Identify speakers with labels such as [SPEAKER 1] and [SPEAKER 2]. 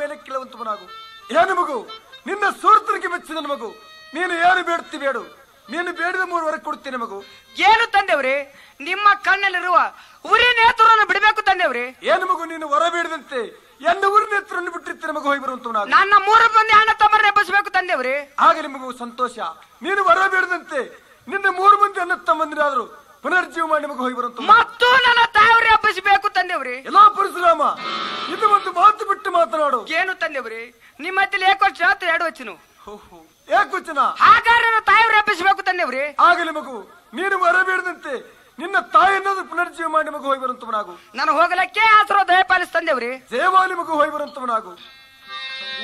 [SPEAKER 1] ಬಾಯನ ಕೇಳುವಂತವನಾಗು ಏನು ಮಗು ನಿನ್ನ ಸುಹೃತ್ತನಿಗೆ ಮೆಚ್ಚಿದ ಮಗು ನೀನು ಏನು ಬೇಡುತ್ತಿ ಬೇಡು ನೀನು ಬೇಡಿದ ಮೂರು ವರೆಗೆ ಕೊಡುತ್ತೇನೆ ಮಗು
[SPEAKER 2] ಏನು ತಂದೆವ್ರಿ ನಿಮ್ಮ ಕಣ್ಣಲ್ಲಿರುವ ಉರಿ ನೇತೃವನ್ನು ಬಿಡಬೇಕು ತಂದೆವ್ರಿ
[SPEAKER 1] ಏನು ಮಗು ನೀನು ಹೊರ ಬೇಡದಂತೆ ಎನ್ನ ಊರಿನ ಹತ್ರವನ್ನು ಬಿಟ್ಟಿರ್ತೇನೆ ಮಗು ಹೋಗಿ ಬರುವಂತವನಾಗು
[SPEAKER 2] ನನ್ನ ಮೂರು ಮಂದಿ ಅಣ್ಣ ತಮ್ಮರನ್ನ ಎಬ್ಬಿಸಬೇಕು ತಂದೆವ್ರಿ
[SPEAKER 1] ಆಗಲಿ ಮಗು ಸಂತೋಷ ನೀನು ಹೊರ ಬೇಡದಂತೆ ನಿನ್ನ ಮೂರು ಮಂದಿ ಅನ್ನ ತಮ್ಮಂದಿರಾದ್ರು ಪುನರ್ಜೀವ ಮಾಡಿ ಮಗು ಹೋಗಿ ಬರುವಂತ
[SPEAKER 2] ಮತ್ತು ನನ್ನ ತಾಯವ್ರಿ ಎಬ್ಬಿಸಬೇಕು ತಂದೆವ್ರಿ
[SPEAKER 1] ಎಲ್ಲಾ ಪರಶುರಾಮ ಇದು ಒಂದು ಮಾತು ಬಿಟ್ಟು ಮಾತನಾಡು
[SPEAKER 2] ಏನು ತಂದೆವ್ರಿ ನಿಮ್ಮ ಹತ್ತಿರ ಏಕ ವರ್ಷ ಆತು ಎರಡು ವಚನ
[SPEAKER 1] ಏಕವಚನ
[SPEAKER 2] ಹಾಗಾದ್ರೆ ನನ್ನ ತಾಯವ್ರಿ ಎಬ್ಬಿಸಬೇಕು ತಂದೆವ್ರಿ
[SPEAKER 1] ಆಗಲಿ ಮಗು ನೀನು ಹೊರ ಬೇಡದಂತೆ ನಿನ್ನ ತಾಯಿಯನ್ನಾದ್ರೂ ಪುನರ್ಜೀವ ಮಾಡಿ ಮಗು ಹೋಗಿ ಬರುವಂತವನಾಗು
[SPEAKER 2] ನಾನು ಹೋಗಲಕ್ಕೆ ಆಸರೋ ದಯ ಪಾಲಿಸ್ ತಂದೆವ್ರಿ
[SPEAKER 1] ಜಯವಾಲಿ ಮಗು ಹೋಗಿ ಬರುವಂತವನಾಗು